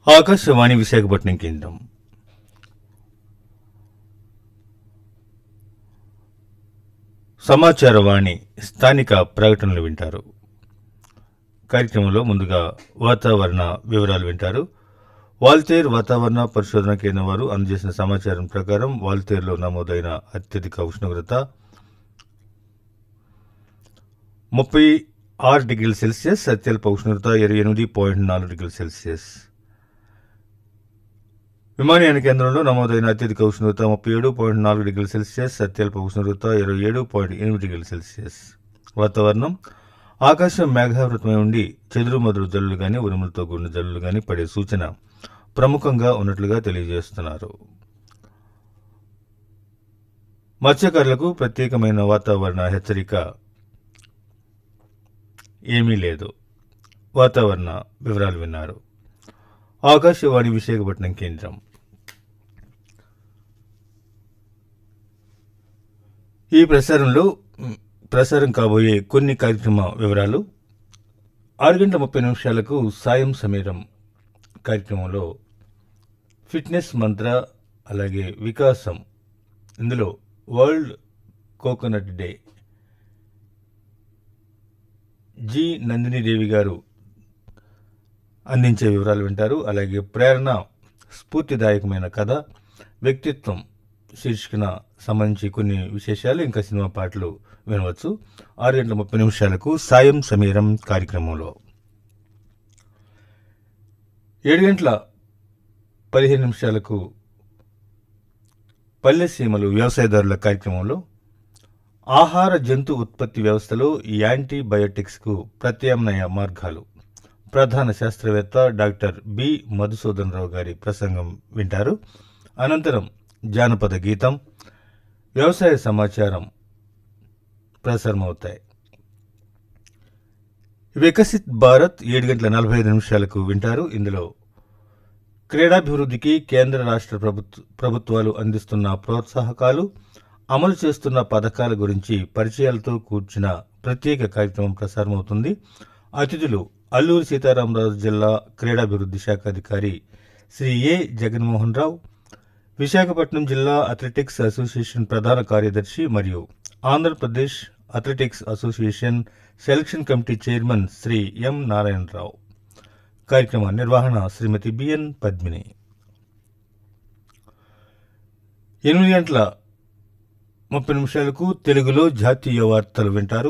ఆకాశవాణి విశాఖపట్నం కేంద్రం సమాచారవాణి స్థానిక ప్రకటనలు వింటారు కార్యక్రమంలో ముందుగా వాతావరణ వివరాలు వింటారు వాల్తేర్ వాతావరణ పరిశోధన కేంద్రం వారు అందజేసిన సమాచారం ప్రకారం వాల్తేరులో నమోదైన అత్యధిక ఉష్ణోగ్రత ముప్పై ఆరు డిగ్రీల సెల్సియస్ అత్యల్ప ఉష్ణోగ్రత ఇరవై ఎనిమిది పాయింట్ నాలుగు డిగ్రీల సెల్సియస్ విమానయాన కేంద్రంలో నమోదైన అత్యధిక ఉష్ణోగ్రత ముప్పై ఏడు పాయింట్ నాలుగు డిగ్రీల సెల్సియస్ అత్యల్ప ఉష్ణోగ్రత ఇరవై ఏడు పాయింట్ ఎనిమిది డిగ్రీల సెల్సియస్ వాతావరణం ఆకాశం మేఘావృతమై ఉండి చెదురు మదురు జల్లులు గాని ఉరుములతో కూడిన జల్లులు గాని పడే సూచన ప్రముఖంగా ఉన్నట్లుగా తెలియజేస్తున్నారు మత్స్యకారులకు ప్రత్యేకమైన వాతావరణ హెచ్చరిక ఏమీ లేదు వాతావరణ వివరాలు విన్నారు ఆకాశవాణి విశాఖపట్నం కేంద్రం ఈ ప్రసారంలో మ్, ప్రసారం కాబోయే కొన్ని కార్యక్రమ వివరాలు ఆరు గంటల ముప్పై నిమిషాలకు సాయం సమీరం కార్యక్రమంలో ఫిట్నెస్ మంత్ర అలాగే వికాసం ఇందులో world coconut day G Nandinidevi గారు అందించే వివరాలు వింటారు అలాగే ప్రేరణ స్ఫూర్తిదాయకమైన కథ వ్యక్తిత్వం శీర్షికన సంబంధించి కొన్ని విశేషాలు ఇంకా సినిమా పాటలు వినవచ్చు ఆరు గంటల ముప్పై నిమిషాలకు సాయం సమీరం కార్యక్రమంలో ఏడు గంటల పదిహేను నిమిషాలకు పల్లె సీమలు వ్యవసాయదారుల కార్యక్రమంలో ఆహార జంతు ఉత్పత్తి వ్యవస్థలో యాంటీబయోటిక్స్కు ప్రత్యామ్నాయ మార్గాలు ప్రధాన శాస్త్రవేత్త డాక్టర్ బి మధుసూదన్ రావు గారి ప్రసంగం వింటారు అనంతరం జానపద గీతం వ్యవసాయ సమాచారం ప్రసారమవుతాయి వికసిత్ భారత్ ఏడు గంటల నలభై ఐదు నిమిషాలకు వింటారు ఇందులో క్రీడాభివృద్ధికి కేంద్ర రాష్ట్ర ప్రభుత్వ ప్రభుత్వాలు అందిస్తున్న ప్రోత్సాహకాలు అమలు చేస్తున్న పథకాల గురించి పరిచయాలతో కూర్చిన ప్రత్యేక కార్యక్రమం ప్రసారమవుతుంది అతిథులు అల్లూరి సీతారామరాజు జిల్లా క్రీడాభివృద్ధి శాఖ అధికారి శ్రీ ఏ జగన్మోహన్ రావు విశాఖపట్నం జిల్లా అథ్లెటిక్స్ అసోసియేషన్ ప్రధాన కార్యదర్శి మరియు Andhra Pradesh athletics association selection committee chairman Shri M Narayanarao కార్యక్రమ నిర్వహణ శ్రీమతి బిఎన్ పద్మిని ఎనిమిది గంటల ముప్పై నిమిషాలకు తెలుగులో జాతీయ వార్తలు వింటారు